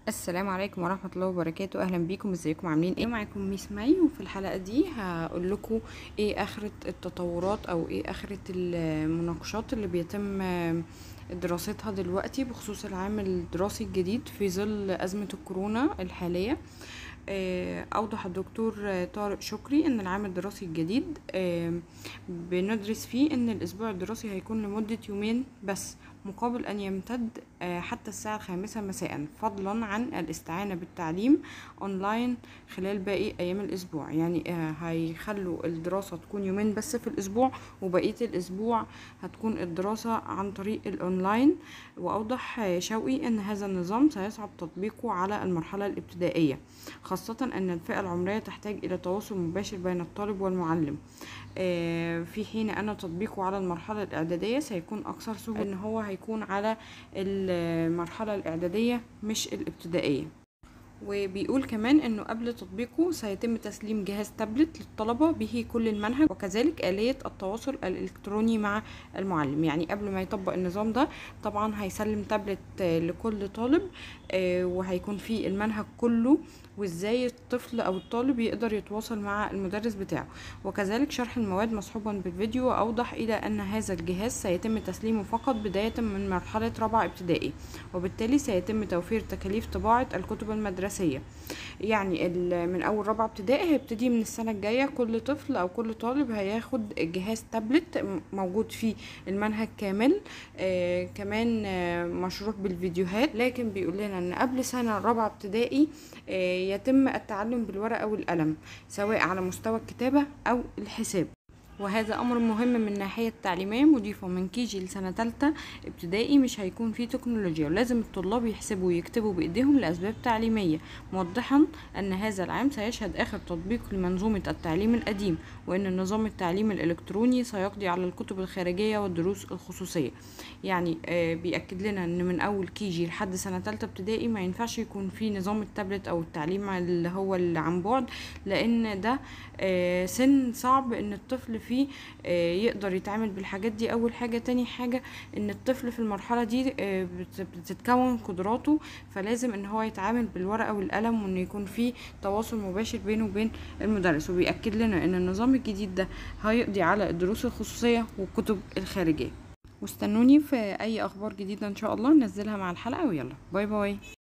السلام عليكم ورحمة الله وبركاته اهلا بيكم ازيكم عاملين ايه معاكم ميس مي وفي الحلقة دي هقول لكم ايه اخرة التطورات او ايه اخرة المناقشات اللي بيتم دراستها دلوقتي بخصوص العام الدراسي الجديد في ظل ازمة الكورونا الحالية آه، أوضح الدكتور طارق شكري أن العام الدراسي الجديد آه، بندرس فيه أن الأسبوع الدراسي هيكون لمدة يومين بس مقابل أن يمتد آه، حتى الساعة الخامسة مساء فضلا عن الاستعانة بالتعليم أونلاين خلال باقي أيام الأسبوع يعني هيخلوا الدراسة تكون يومين بس في الأسبوع وبقية الأسبوع هتكون الدراسة عن طريق الأونلاين وأوضح شوقي أن هذا النظام سيصعب تطبيقه على المرحلة الابتدائية خاصة أن الفئة العمرية تحتاج إلى تواصل مباشر بين الطالب والمعلم في حين أن تطبيقه على المرحلة الإعدادية سيكون أكثر سهولة أن هو هيكون على المرحلة الإعدادية مش الابتدائية وبيقول كمان انه قبل تطبيقه سيتم تسليم جهاز تابلت للطلبة به كل المنهج وكذلك آلية التواصل الإلكتروني مع المعلم يعني قبل ما يطبق النظام ده طبعا هيسلم تابلت لكل طالب وهيكون فيه المنهج كله وازاي الطفل او الطالب يقدر يتواصل مع المدرس بتاعه وكذلك شرح المواد مصحوبا بالفيديو واوضح الى ان هذا الجهاز سيتم تسليمه فقط بداية من مرحلة رابعة ابتدائي وبالتالي سيتم توفير تكاليف طباعة الكتب المدرسية يعني من اول رابعة ابتدائي هيبتدي من السنة الجاية كل طفل او كل طالب هياخد جهاز تابلت موجود فيه المنهج كامل آه كمان آه مشروح بالفيديوهات لكن بيقول لنا ان قبل سنة رابعة ابتدائي آه يتم التعلم بالورقة والقلم سواء على مستوى الكتابة أو الحساب وهذا امر مهم من الناحيه التعليميه مضيفه من كيجي لسنه تالتة ابتدائي مش هيكون فيه تكنولوجيا ولازم الطلاب يحسبوا ويكتبوا بايديهم لاسباب تعليميه موضحا ان هذا العام سيشهد اخر تطبيق لمنظومه التعليم القديم وان نظام التعليم الالكتروني سيقضي على الكتب الخارجيه والدروس الخصوصيه يعني آه بياكد لنا ان من اول كيجي لحد سنه تالتة ابتدائي ما ينفعش يكون فيه نظام التابلت او التعليم اللي هو اللي عن بعد لان ده آه سن صعب ان الطفل فيه يقدر يتعامل بالحاجات دي اول حاجة تاني حاجة ان الطفل في المرحلة دي بتتكون قدراته فلازم ان هو يتعامل بالورقة والقلم وان يكون في تواصل مباشر بينه وبين المدرس وبيأكد لنا ان النظام الجديد ده هيقضي على الدروس الخصوصية والكتب الخارجية واستنوني في اي اخبار جديدة ان شاء الله ننزلها مع الحلقة ويلا باي باي